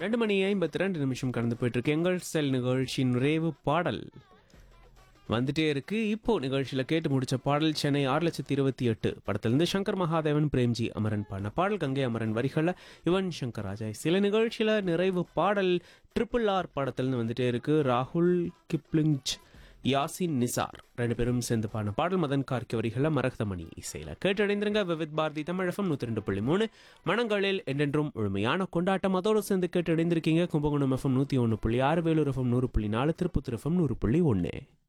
ரெண்டு மணி ஐம்பத்தி ரெண்டு நிமிஷம் கடந்து போயிட்டு இருக்கு எங்கள் செல் நிகழ்ச்சியின் நிறைவு பாடல் வந்துட்டே இருக்கு இப்போ நிகழ்ச்சியில கேட்டு முடிச்ச பாடல் சென்னை ஆறு லட்சத்தி இருபத்தி எட்டு படத்திலிருந்து சங்கர் மகாதேவன் பிரேம்ஜி அமரன் பாடின பாடல் கங்கை அமரன் வரிகளில் யுவன் சங்கர் ராஜா சில நிகழ்ச்சியில நிறைவு பாடல் ட்ரிபிள் ஆர் படத்திலிருந்து வந்துட்டே இருக்கு ராகுல் கிப்ளிஞ்ச் யாசின் நிசார் ரெண்டு பேரும் சேர்ந்து பாடின பாடல் மதன் கார்கி வரிகளில் மரகதமணி இசையில கேட்டடைந்திருங்க விவித் பாரதி தமிழகம் நூற்றி ரெண்டு புள்ளி மூணு மனங்களில் என்றென்றும் முழுமையான கொண்டாட்டம் அதோடு சேர்ந்து கேட்டடைந்திருக்கீங்க கும்பகோணம் எஃப்எம் நூற்றி ஒன்று புள்ளி ஆறு வேலூர் எஃப்எம் நூறு புள்ளி நாலு திருப்பத்தூர் எஃப்எம் நூறு புள்ளி ஒன்று